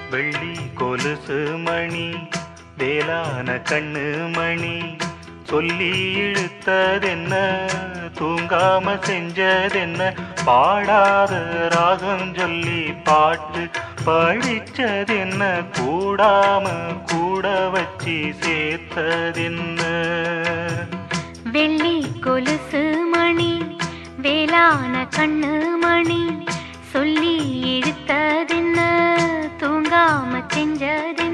வெள்ளி கொலுசு மணி வேளான கண்ணு மணி சொல்லி இழுத்ததென்ன தூங்காம செஞ்சதென்ன பாடாத ராகம் சொல்லி பாட்டு படிச்சதென்ன கூடாம கூட வச்சு சேர்த்ததென்ன வெள்ளி கொலுசு மணி வேளான கண்ணு மணி சொல்லி இழுத்ததென்ன தூங்காம செஞ்சதென்ன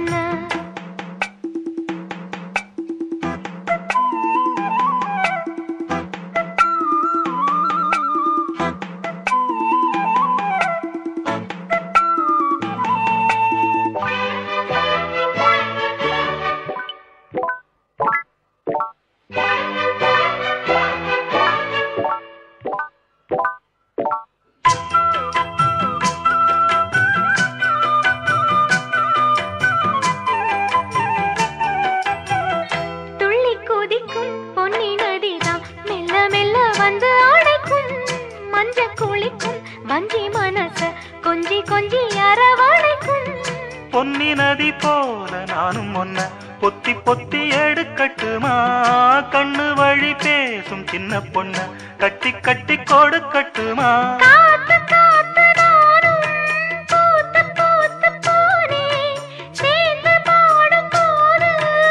துள்ளி குதிக்கும் பொன்னி நதிதான் மெல்ல மெல்ல வந்து அடைக்கும் மஞ்ச குளிக்கும் வஞ்சி மனச கொஞ்சி கொஞ்சி அரவணைக்கும் பொன்னி நதி போல நானும் ஒன்ன பொத்தி பொத்தி எடுக்கட்டுமா கண்ணு வழி பேசும் சின்ன பொண்ண கட்டி கட்டி கொடுக்கட்டுமா காத்து காத்து நானும் பூத்து பூத்து போனேன் சேர்ந்து பாடும் போது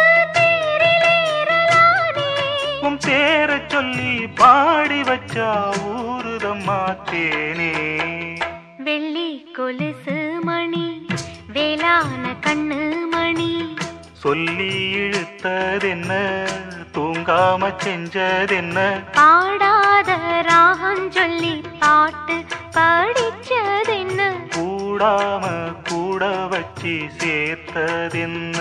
தேரிலேறலானே உன் பேரை சொல்லி பாடி வச்சா ஊருதம்மா தேனே வெள்ளி கொலுசு மணி வேளான கண்ணு மணி சொல்லி இழுத்ததென்ன தூங்காம செஞ்சதென்ன பாடாத ராகம் சொல்லி பாட்டு படிச்சதென்ன கூடாம கூட வச்சு சேர்த்ததென்ன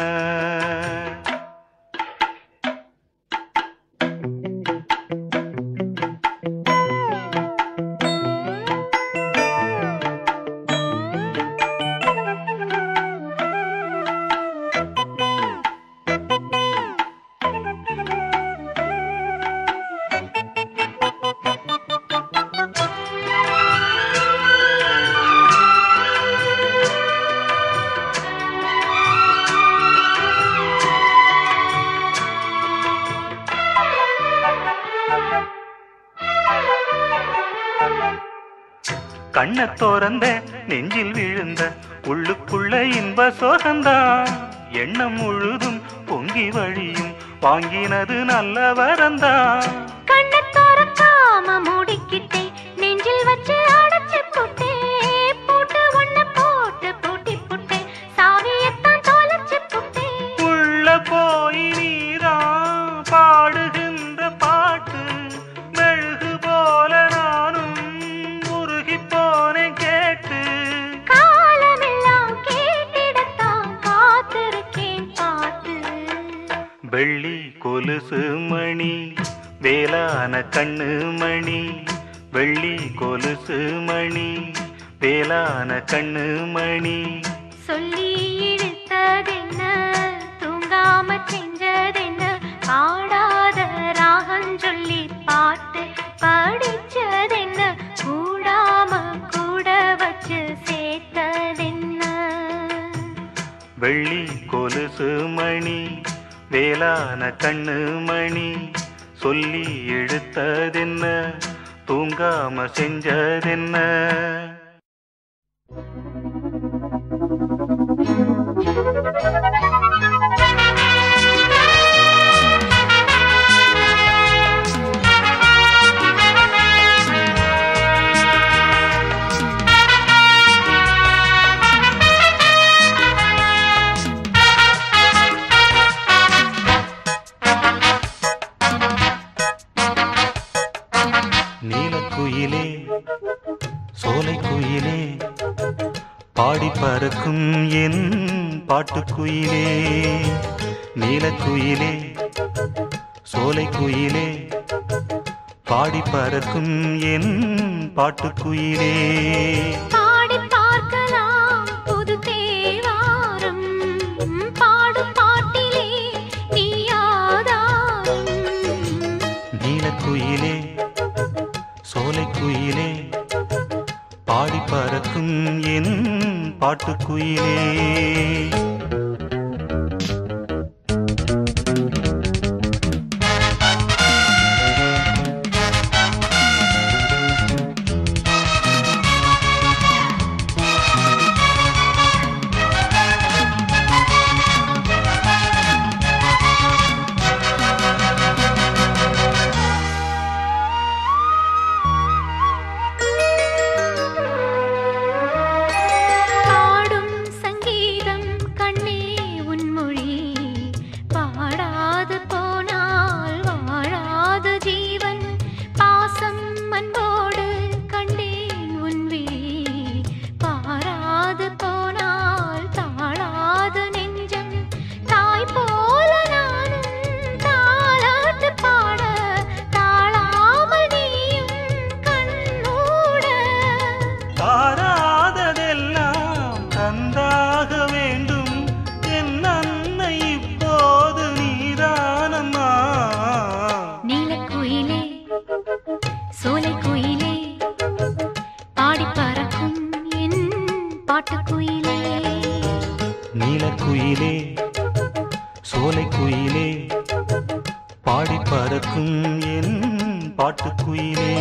கண்ண திறந்த நெஞ்சில் விழுந்த உள்ளுக்குள்ள இன்ப சோகந்தான் எண்ணம் முழுதும் பொங்கி வழியும் வாங்கினது நல்ல வரந்தான் கண்ணை திறக்காம மூடிக்கிட்டேன் நெஞ்சில் வச்சு அடைச்சு புட்டேன் பூட்டு ஒண்ணு போட்டு பூட்டி புட்டேன் சாவியத்தான் தொலைச்சு புட்டேன் உள்ள போய் நீரா பாடுகின்ற பாட்டு மெழுகு போல நானும் உருகி போனேன் கேட்டு காலமெல்லாம் கேட்டிடத்தான் காத்திருக்கேன் பாட்டு வெள்ளி கொலுசு மணி வேளான கண்ணு மணி வெள்ளி கொலுசு மணி வேளான கண்ணு மணி சொல்லி இழுத்ததென்ன தூங்காம செஞ்சதென்ன பாடாத ராகம் சொல்லி பாட்டு படிச்சதென்ன கூடாம கூட வச்சு சேர்த்ததென்ன வெள்ளி கொலுசு மணி வேளான கண்ணு மணி சொல்லி எடுத்ததென்ன தூங்காம செஞ்சதென்ன நீலக்குயிலே சோலைக்குயிலே பாடி பறக்கும் என் பாட்டுக்குயிலே நீலக்குயிலே சோலைக்குயிலே பாடி பறக்கும் என் பாட்டுக்குயிலே பாடி பார்க்கலாம் புது தேவாரம் பாடும் பாட்டிலே நீ ஆதாரம் நீலக்குயிலே சோலைக்குயிலே பாடி பறக்கும் என் பாட்டுக்குயிலே பாடும் சங்கீதம் கண்ணே உன்மொழி பாடாது போனால் வாழாது ஜீவன் பாசம் அன்போடு கண்டேன் உன் விழி பாராது போனால் தாழாது நெஞ்சம் தாய் போல நானும் தாளாட்டு பாட தாழாமல் நீயும் கண்ணூட தாராததெல்லாம் தந்தாக வேண்டும் என் அன்னை இப்போது நீதானம்மா நீலக்குயிலே சோலைக்குயிலே பாடி பறக்கும் என் பாட்டுக்குயிலே நீலக்குயிலே சோலைக்குயிலே பாடி பறக்கும் என் பாட்டுக்குயிலே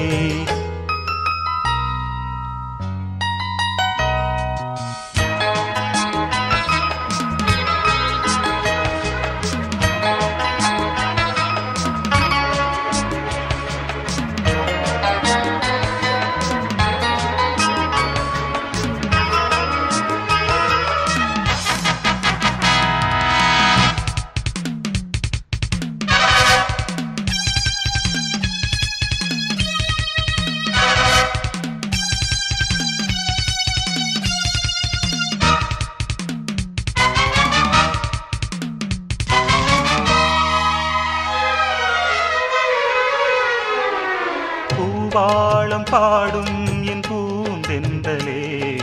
பூவாளம் பாடும் என் பூந்தென்றலே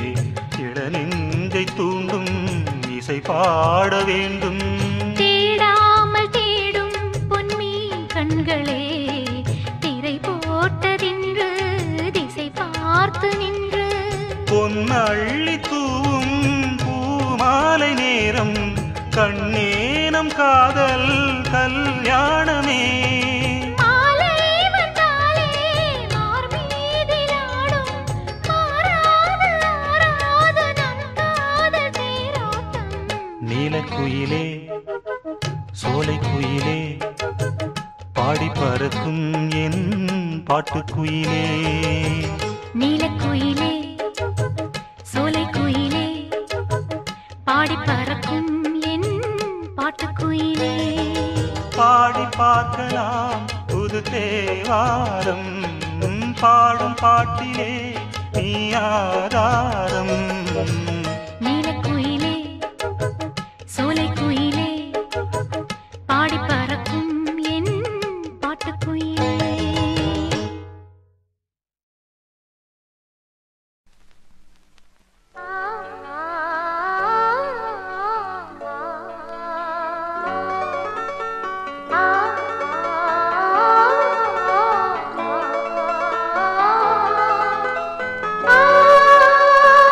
இளநெஞ்சை தூண்டும் இசை பாட வேண்டும் தேடாமல் தேடும் பொன்மீன் கண்களே திரை போட்டதின்று திசை பார்த்து நின்று பொன்னள்ளி தூவும் பூமாலை நேரம் கண்ணேனம் காதல் கல்யாணமே மாலை வந்தாலே மார்மீதிலாடும் மாறாது ஆறாது நம் காதல் தேரோட்டம் நீலக்குயிலே சோலைக்குயிலே பாடி பறக்கும் என் பாட்டுக்குயிலே நீலக்குயிலே சோலைக்குயிலே பாடி பறக்கும் என் பாட்டுக்குயிலே பாடி பார்க்கலாம் புது தேவாரம் பாடும் பாட்டிலே நீ ஆதாரம் நீலக்குயிலே சோலைக்குயிலே பாடி பறக்கும் என் பாட்டுக்குயிலே ஆ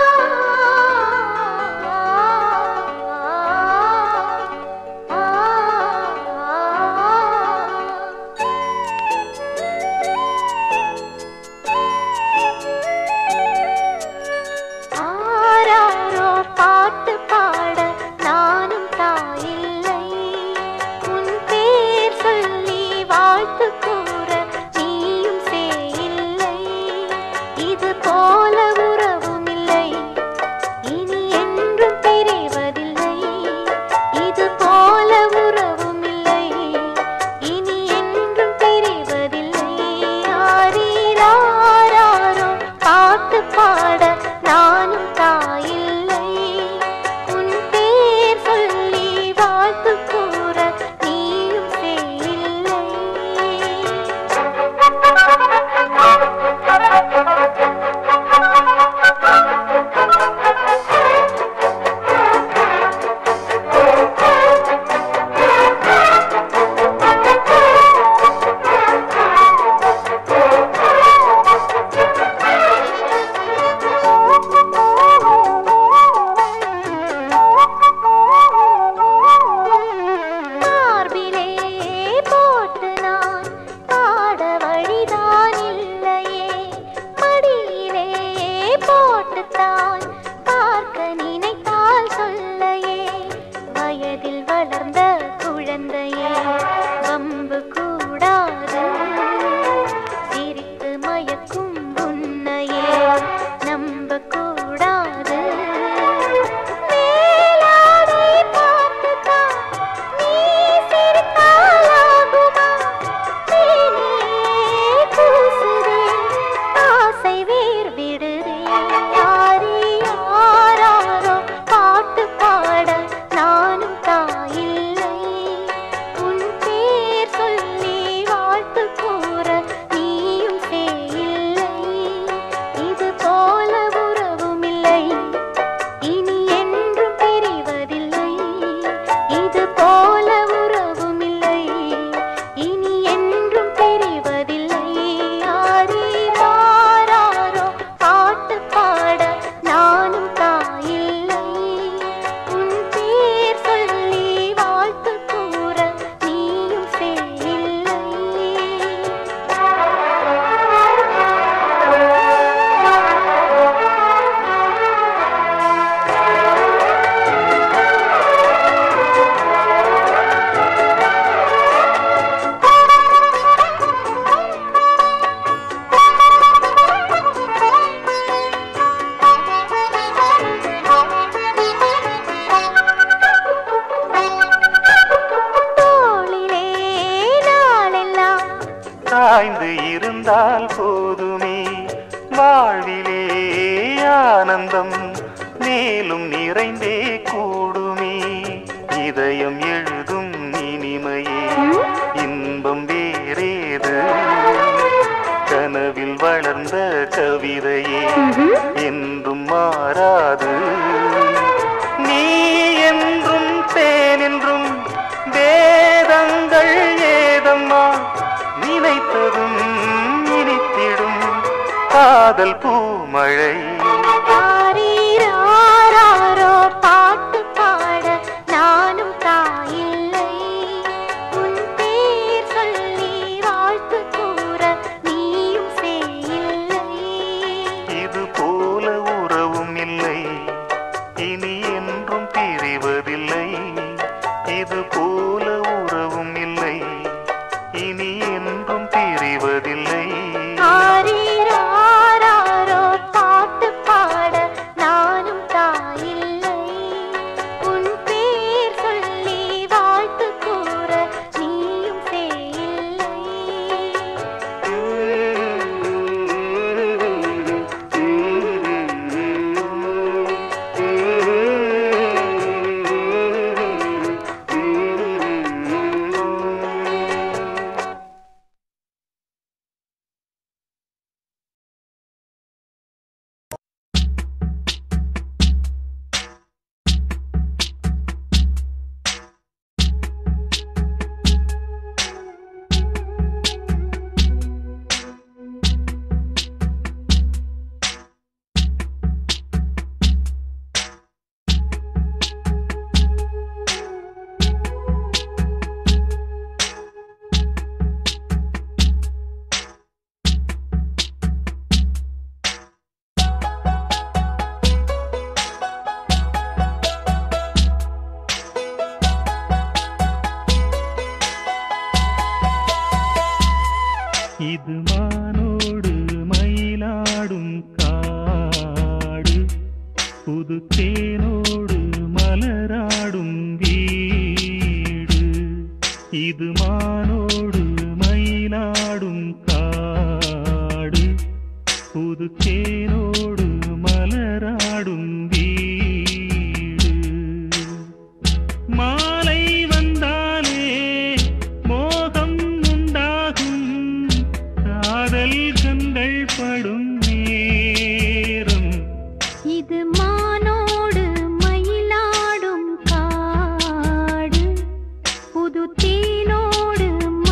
ஆனந்தம் மேலும் நிறைந்தே கூடுமே இதயம் எழுதும் இனிமையே இன்பம் வேறேது கனவில் வளர்ந்த கவிதையே என்றும் மாறாது நீ என்றும் தேன் என்றும் வேதங்கள் ஏதம்மா நினைத்ததும் இனித்திடும் காதல் பூமழை ஆரீராரோ பாட்டு பாட நானும் தாயில்லை உன் பேர் சொல்லி வாழ்த்து கூற நீயும் செய்யில்லை இது போல உறவும் இல்லை இனி என்றும் பிரிவதில்லை இது போல உறவும் இல்லை இனி என்றும் பிரிவதில்லை ஆரீராரோ பாட்டு பாட நானும் தாயில்லை உன் பேர் சொல்லி வாழ்த்து கூற நீயும் செய்யில்லை இது மானோடு மயிலாடும் காடு புது தேனோடு மலராடும் வீடு இது மானோடு மயிலாடும் காடு புது தேனோடு மலராடும் வீடு மாலை வந்தாலே மோகம் உண்டாகும் காதல் கண்கள் படும் நேரம் இது மானோடு மயிலாடும் காடு புது தேனோடு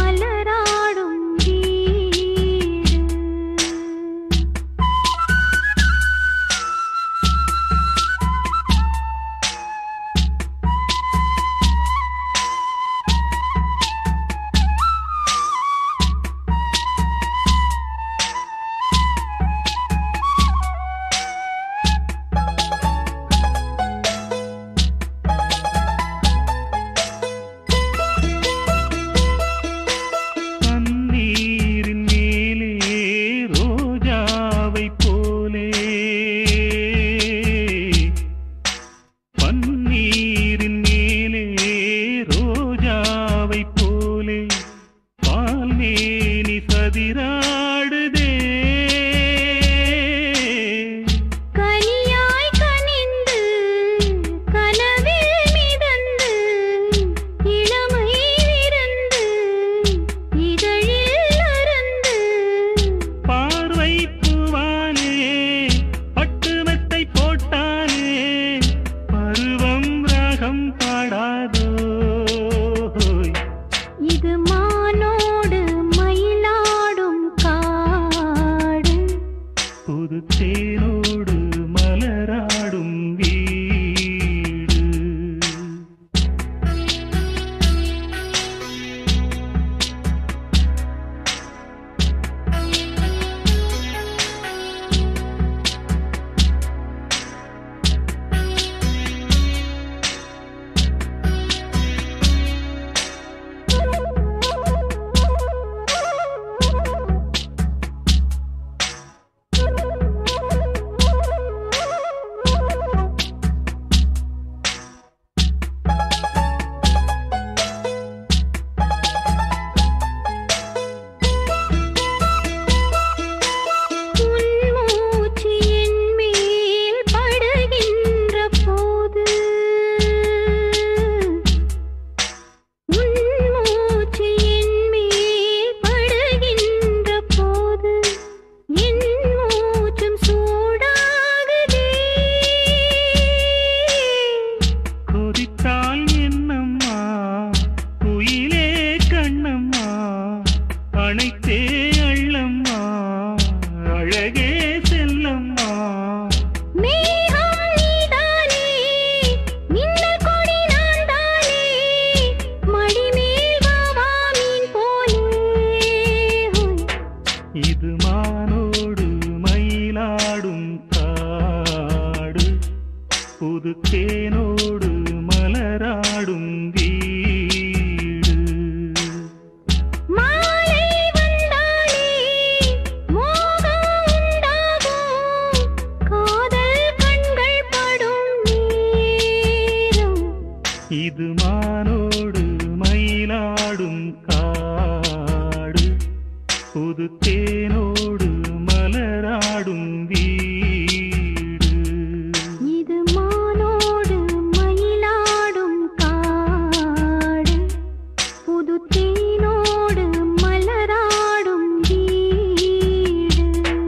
புது தேனோடு மலராடும் வீடு மாலை வந்தாளே மோகம் உண்டாகும் காதல் கண்கள் படும் நேரம் இது மானோடு மயிலாடும் காடு புது தேனோடு மலராடும் வீடு இது மானோடு மயிலாடும் காடு புது தேனோடு மலராடும் வீடு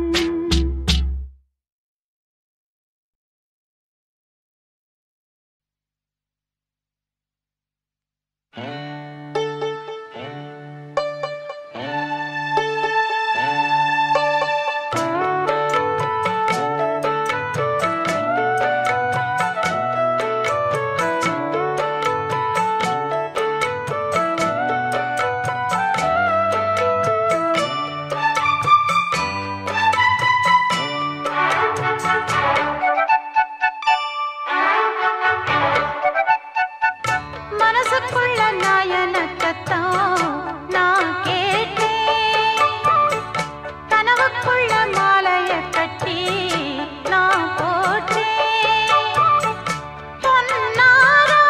மனசுக்குள்ள நாயனத்தான் நான் கேட்டேன் கனவுக்குள்ள மாலைய கட்டி நான் போட்டேன் பொன்னாரோ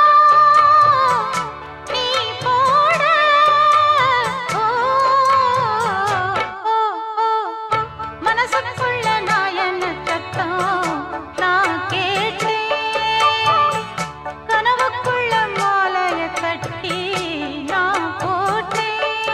நீ போட ஓ, ஓ, ஓ, மனசுக்குள்ள நாயனத்தான் நான் கேட்டேன் கனவுக்குள்ள மாலைய கட்டி நான் போட்டேன்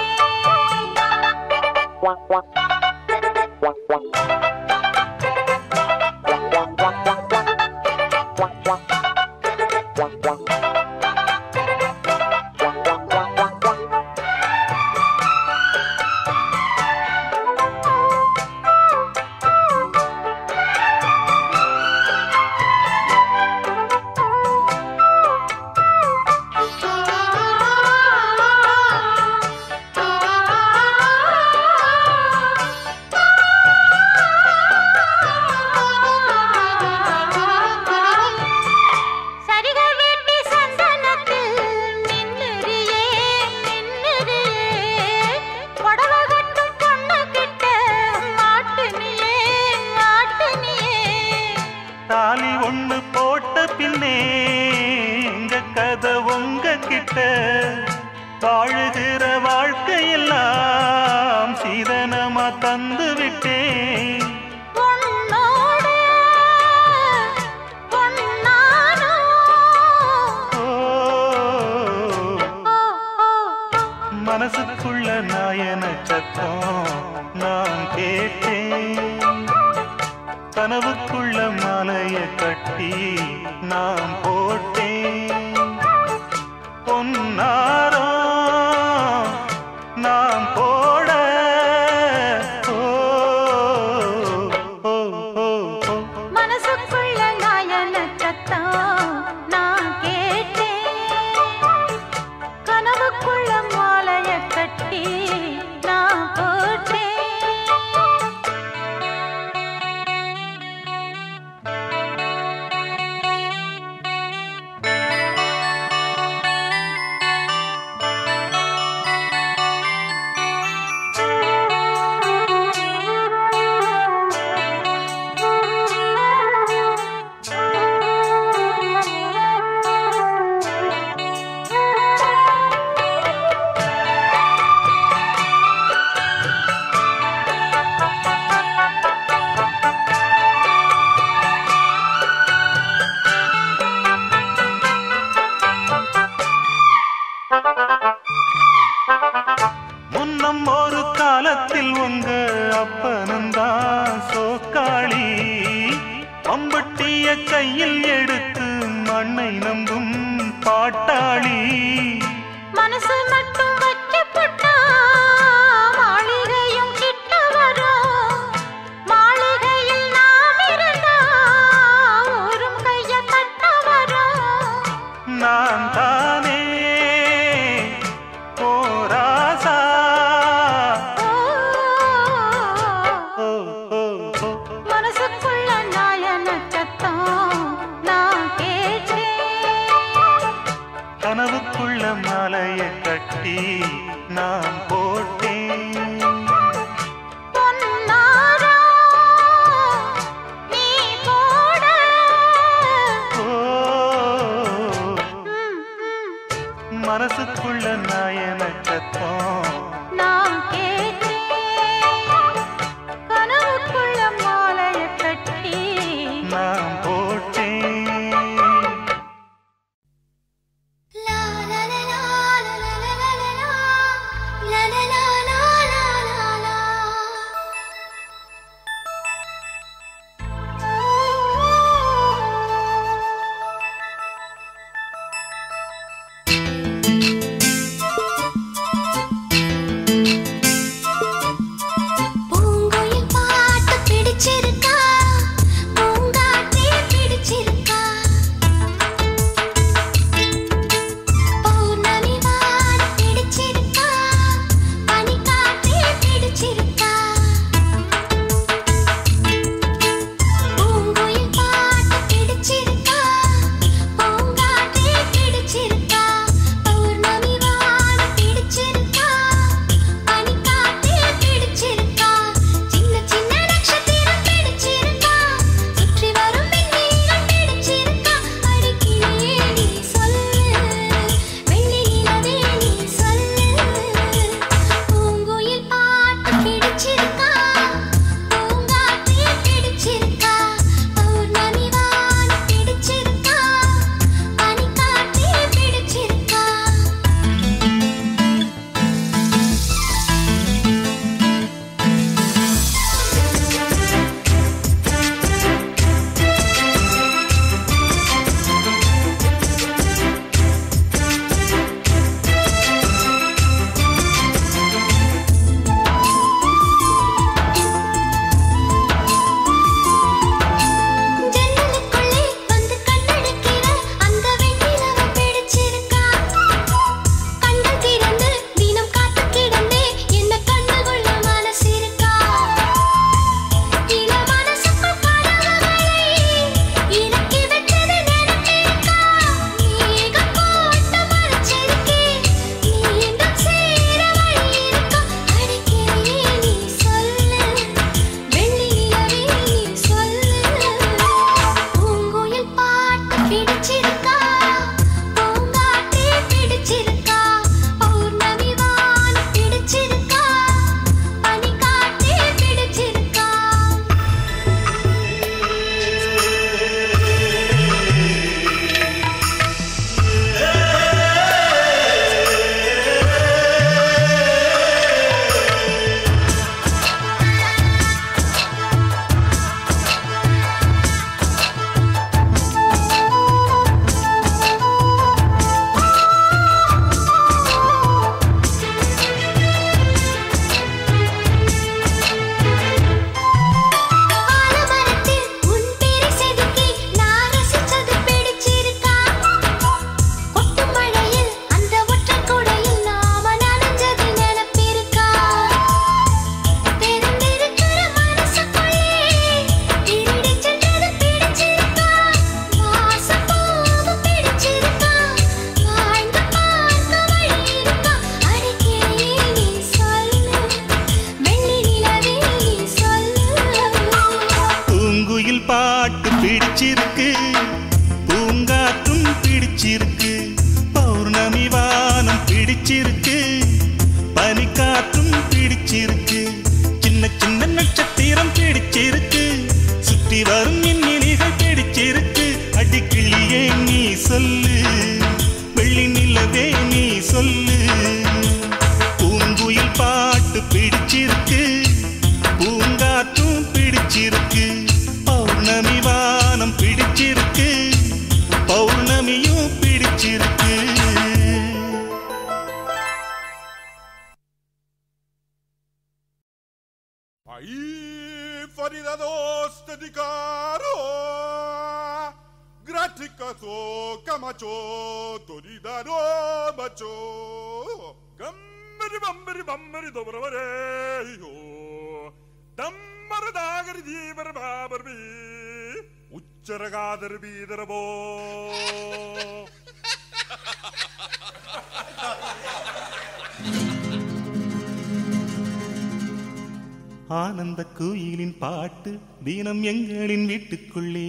சரிகள் வேண்டி சந்தனத்தில் நின்னுறியே நின்னுறியே புடவ கட்டும் பொண்ணு கிட்ட மாட்டுனியே மாட்டுனியே தாலி ஒண்ணு போட்ட பின்னே எங்க கதை உங்க கிட்ட வாழுகிற வாழ்க்கையெல்லாம் சீதனமா தந்து விட்டேன் பொன்னோட பொன்னானோ ஓ, ஓ, ஓ, மனசுக்குள்ள நாயன சத்தம் நான் கேட்டேன் கனவுக்குள்ள மாலைய கட்டி நான் போட்டேன் பொன்னாரோ நாம் போட ஓ, ஓ, ஓ, ஓ. மனசுக்குள்ள நாயன சத்தம் நான் கேட்டேன் கனவுக்குள்ள மாலைய கட்டி நான் போட்டேன் முன்னம் ஒரு காலத்தில் உங்க அப்பனும் தான் சோக்காளி பம்பட்டிய கையில் எடுத்து மண்ணை நம்பும் பாட்டாளி மனசு மட்டும் வச்சு புட்டா மாளிகையும் கிட்ட வரும் மாளிகையில் நாம் இருந்தா ஊரும் கைய கட்ட வரும் நான் தானே போராசா ஓ, ஓ, ஓ, ஓ. மனசுக்குள்ள நாயன சத்தம் நான் பிடிச்சிருக்கா பூங்காற்றே பிடிச்சிருக்கா பௌர்ணமி வானம் பிடிச்சிருக்கா பனிக்காற்றே பிடிச்சிருக்கா ஆலமரத்தில் உன் பேரை செதுக்கி நான் ரசிச்சது பிடிச்சிருக்கா ஒட்டு மழையில் அந்த ஒற்றை குடையில் நாம நனைஞ்சது நினைப்பிருக்கா தெரிந்திருக்கிற மனசுக்குள்ளே திருடி சென்றது பிடிச்சிருக்கா வாசப்பூவு பிடிச்சிருக்கா வாழ்ந்து பார்க்க வழி இருக்கா அடிக்கே நீ சொல்லு வெள்ளி நிலவே நீ சொல்லு பூங்குயில் பாட்டு பிடிச்சிருக்கு பூங்காற்றும் பிடிச்சிருக்கு பௌர்ணமி வானம் பிடிச்சிருக்கு பனிக்காற்றும் பிடிச்சிருக்கு சின்ன சின்ன நட்சத்திரம் பிடிச்சிருக்கு சுற்றி வரும் மின்மினிகள் பிடிச்சிருக்கு அடிக்கிளியே நீ சொல்லு வெள்ளி நிலவே நீ சொல்லு பூங்குயில் பாட்டு பிடிச்சிருக்கு பூங்காற்றும் பிடிச்சிருக்கு பௌர்ணமி வானம் பிடிச்சிருக்கு பௌர்ணமியும் பிடிச்சிருக்கு Ahí, faridados de caro, graticazo, camacho, toridaro, macho, gambari bambari bambari dobravare, yo, dammar ದೀವರ ಬಾಬರ್ಬಿ ಉಚ್ಚರಗಾದರ್ ಬೀದರಬೋ ஆனந்த குயிலின் பாட்டு தினம் எங்களின் வீட்டுக்குள்ளே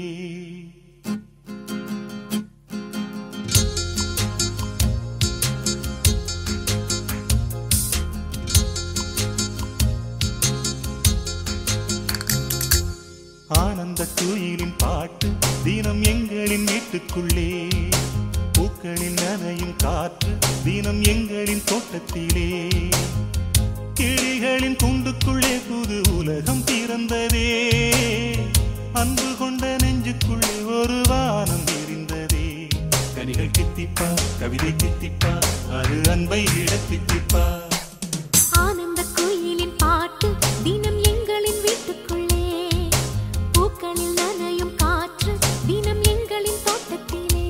ஆனந்த குயிலின் பாட்டு தினம் எங்களின் வீட்டுக்குள்ளே பூக்களின் நனையும் காற்று தினம் எங்களின் தோட்டத்திலே கிளிகளின் கூண்டுக்குள்ளே புது உலகம் பிறந்ததே அன்பு கொண்ட நெஞ்சுக்குள்ளே ஒரு வானம் விரிந்ததே கனிகள் கித்திப்பா கவிதை கித்திப்பா அது அன்பை இடத்தித்திப்பா ஆனந்த குயிலின் பாட்டு தினம் எங்களின் வீட்டுக்குள்ளே பூக்களில் நனையும் காற்று தினம் எங்களின் தோட்டத்திலே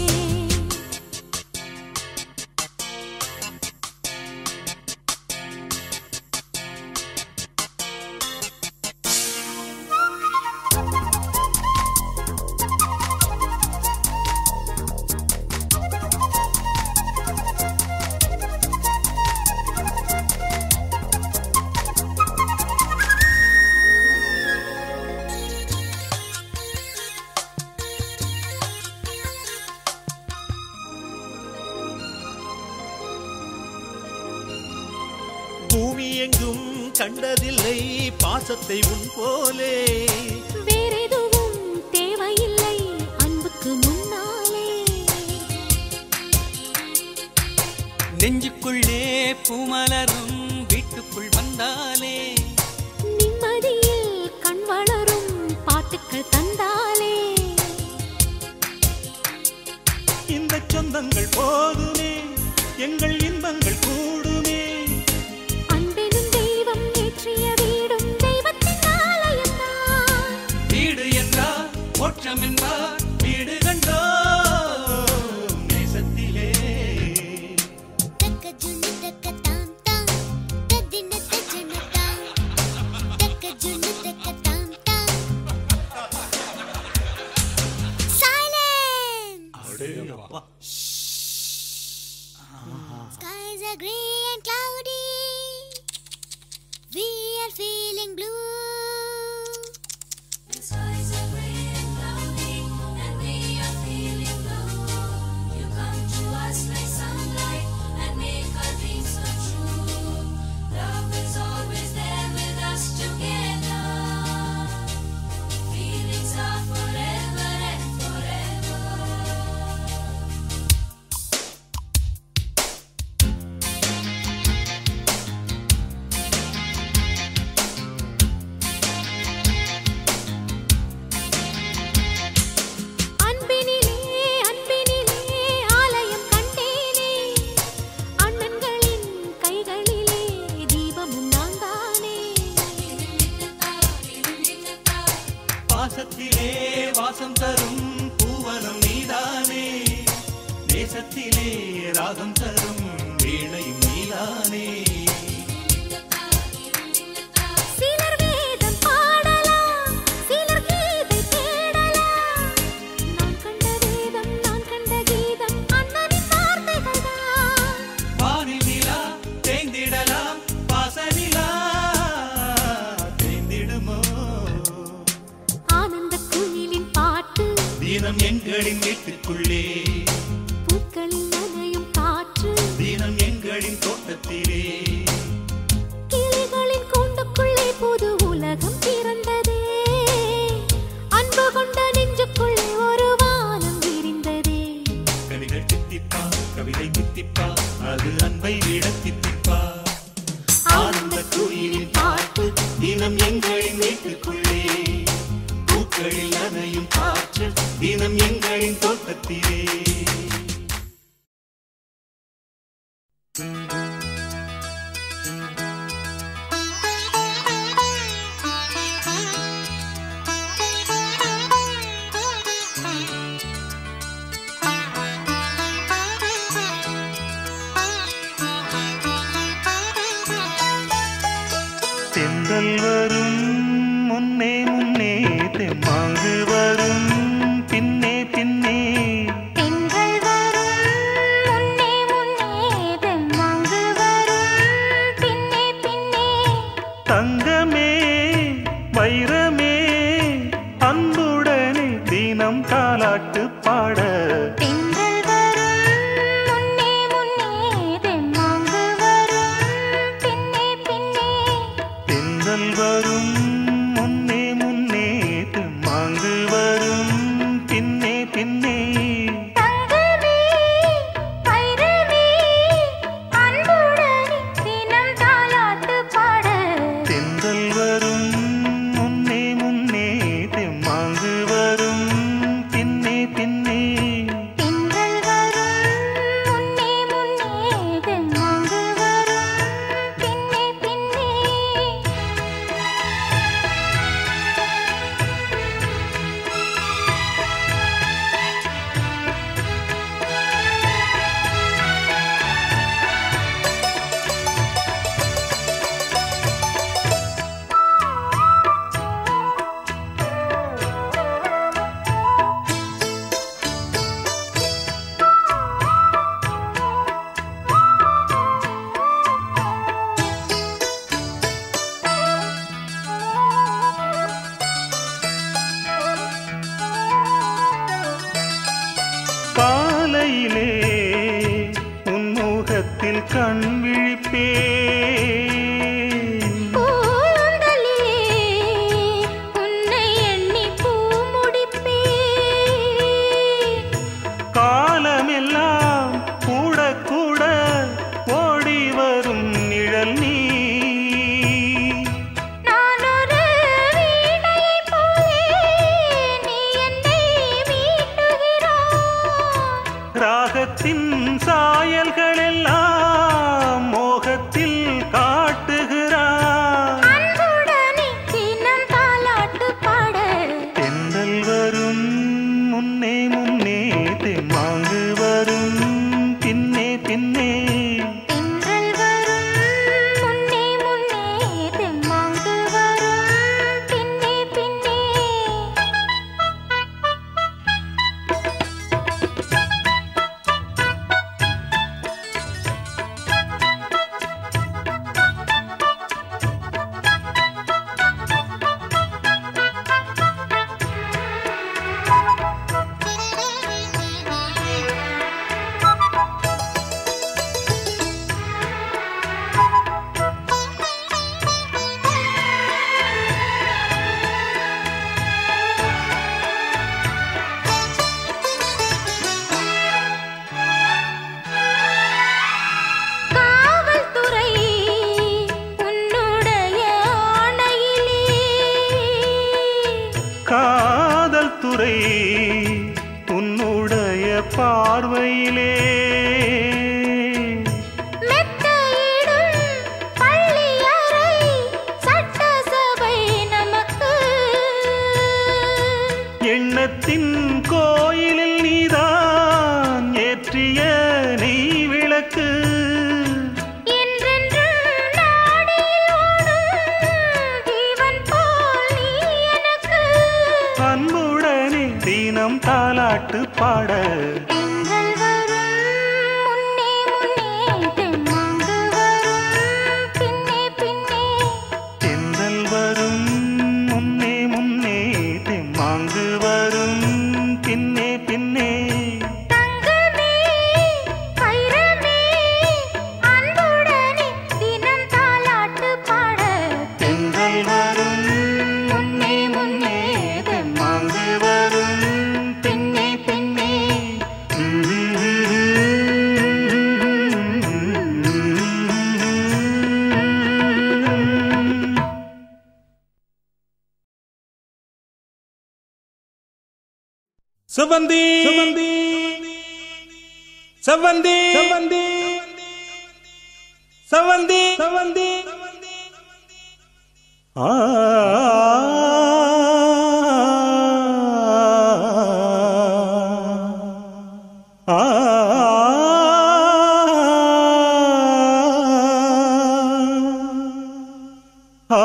பூமி எங்கும் கண்டதில்லை பாசத்தை உன் போலே வேறெதுவும் தேவையில்லை அன்புக்கு முன்னாலே நெஞ்சுக்குள்ளே பூமலரும் வீட்டுக்குள் வந்தாலே நிம்மதியில் கண் வளரும் பாட்டுக்கள் தந்தாலே இந்த சொந்தங்கள் போதுமே எங்கள் இன்பங்கள் கூடுமே அன்பெனும் தெய்வம் ஏற்றிய வீடும் தெய்வத்தின் ஆலயம்தான் வீடு என்றார் மோட்சம் என்பார் வீடு கண்டோ நேசத்திலே தக்க ஜுனு தக்க தாம் தாம் தத்தின தஜன தாம் தக்க ஜுனு தக்க தாம் தாம் silence Skies are gray and cloudy. We are feeling blue. The skies are gray and cloudy, and we are feeling இதயத்திலே ராகம் தரும் வீணையும் நீதானே சிலர் வேதம் பாடலாம் சிலர் கீதை தேடலாம் நான் கண்ட வேதம் நான் கண்ட கீதம் அண்ணனின் வார்த்தைகள்தான் வானில் நிலா தேய்ந்திடலாம் பாசனிலா தேய்ந்திடுமோ ஆனந்த குயிலின் பாட்டு தினம் எங்களின் வீட்டுக்குள்ளே பூக்களில் நனையும் காற்று தினம் எங்களின் தோட்டத்திலே கிளிகளின் கூண்டுக்குள்ளே புது உலகம் பிறந்ததே அன்பு கொண்ட நெஞ்சுக்குள்ளே ஒரு வானம் விரிந்ததே கவிகள் தித்திப்பா கவிதை தித்திப்பா அது அன்பை விட தித்திப்பா ஆனந்த குயிலின் பாட்டு தினம் எங்களின் வீட்டுக்குள்ளே பூக்களில் நனையும் காற்று தினம் எங்களின் தோட்டத்திலே தென்றல் வரும் முன்னே முன்னே தெம்மாங்கு வரும் பின்னே பின்னே பெண்கள் வரும் முன்னே முன்னே தெம்மாங்கு வரும் பின்னே பின்னே தங்கமே வைரமே அன்புடனே தினம் தாலாட்டு பாட பெண்கள் வரும் முன்னே முன்னே தெம்மாங்கு வரும் பின்னே பின்னே தென்றல் வரும் முன்னே முன்னே தெம்மாங்கு வரும் பின்னே பின்னே தங்கமே வைரமே அன்புடனே தினம் தாலாட்டு பாட தென்றல் வரும் முன்னே முன்னே தெம்மாங்கு வரும் பின்னே பின்னே பெண்கள் வரும் முன்னே முன்னே தெம்மாங்கு வரும் பின்னே பின்னே காலையிலே உன்முகத்தில் கண் விழிப்பே பூந்தலிலே உன்னை எண்ணி பூ முடிப்பே காலமெல்லாம் கூட கூட ஓடி வரும் நிழல் நீ நான் ஒரு வீணையைப் போலே நீ என்னை மீட்டுகிறாய் ராகத்தின் சாயல்கள் எல்லாம் மோகத்தில் காட்டுகிறார் அன்புடனே தினம் தாலாட்டு பாட தென்றல் வரும் முன்னே முன்னே தெம்மாங்கு வரும் பின்னே பின்னே தென்றல் வரும் முன்னே முன்னே தெம்மாங்கு வரும் பின்னே பின்னே காவல்துறை உன்னுடைய ஆணையிலே காதல் துறை உன்னுடைய பார்வையிலே மெத்தையிடும் பள்ளியறை சட்டசபை நமக்கு எண்ணத்தின் கோயிலில் நீதான் ஏற்றிய பாட திங்கள் வரும் முன்னே முன்னே தெம்மாங்கு வரும் பின்னே பின்னே தென்றல் வரும் முன்னே முன்னே தெம்மாங்கு வரும் பின்னே பின்னே தங்கமே வைரமே அன்புடனே தினம் தாலாட்டு பாட தென்றல் வரும் முன்னே முன்னே தெம்மாங்கு வரும் பின்னே பின்னே செவந்தி செவந்தி செவந்தி செவந்தி செவந்தி செவந்தி ஆ ஆ ஆ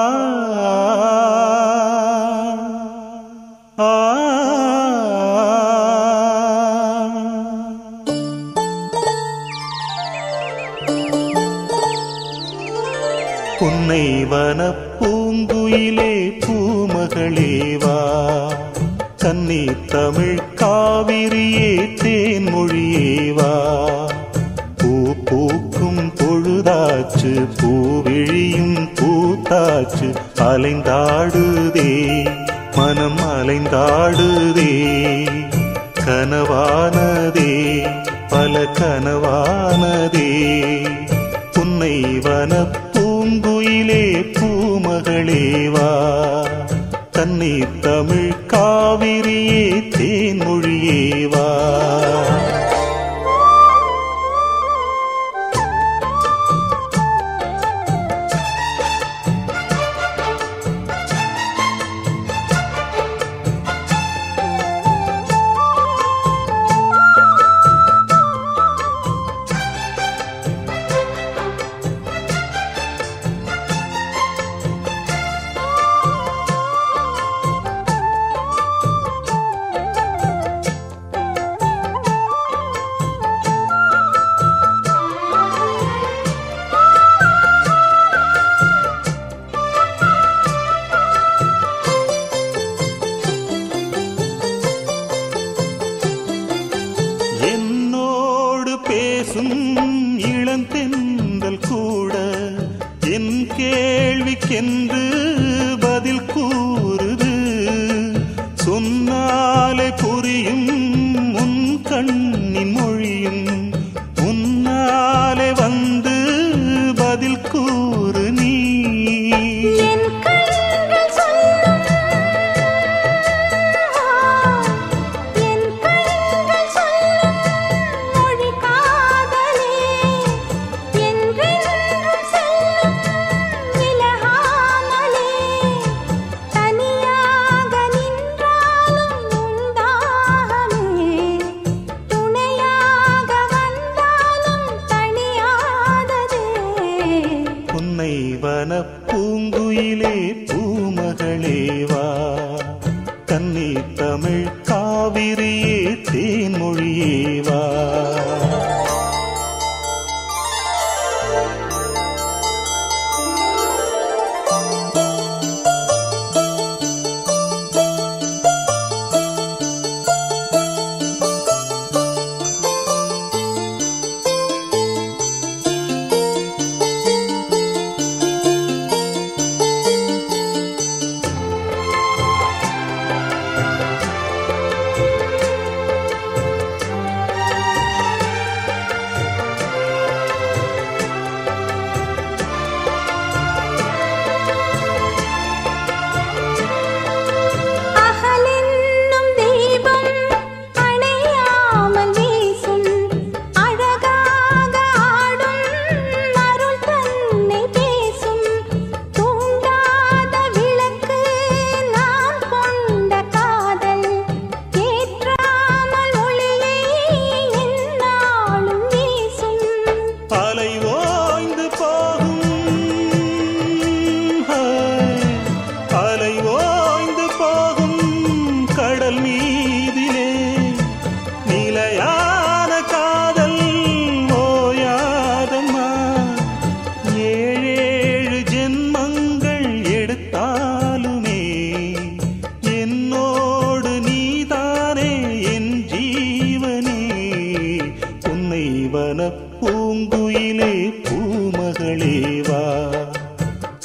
புன்னை வனப் பூங்குயிலே பூமகளே வா கன்னி தமிழ் காவிரியே தேன்மொழியே வா பூ பூக்கும் பொழுதாச்சு பூவிழியும் பூத்தாச்சு அலைந்தாடுதே மனம் அலைந்தாடுதே கனவானதே பல கனவானதே புன்னை வனப் பூங்குயிலே பூமகளே வா தண்ணீர் தமிழ் காவிரியே தேன்மொழியே வா என்னோடு பேசும் இளந்தெந்தல் கூட என் கேள்விக்கென்று பதில் கூறுது சொன்னாலே புரியும் உன் கண்ணின் மொழியும் உன்னாலே வந்து பதில் கூறு நீ என் கண்கள் சொல்லும் என் கண்கள் சொல்லும் மொழி காதலே என்றென்றும் செல்லும் விலகாமலே தனியாக நின்றாலும் உண்டாகமே துணை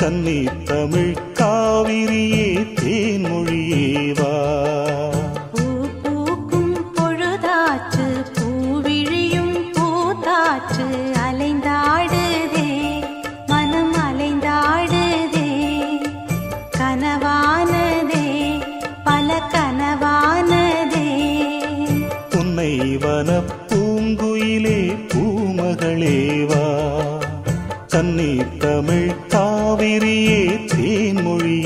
சன்னி தமிழ் காவிரியே தேன்மொழியே வா பூ பூக்கும் பொழுதாச்சு பூவிழியும் பூத்தாச்சு அலைந்தாடுதே மனம் அலைந்தாடுதே கனவானதே பல கனவானதே உன்னை வன பூங்குயிலே பூமகளே வா சன்னி தமிழ் காவிரியே தேன்மொழியே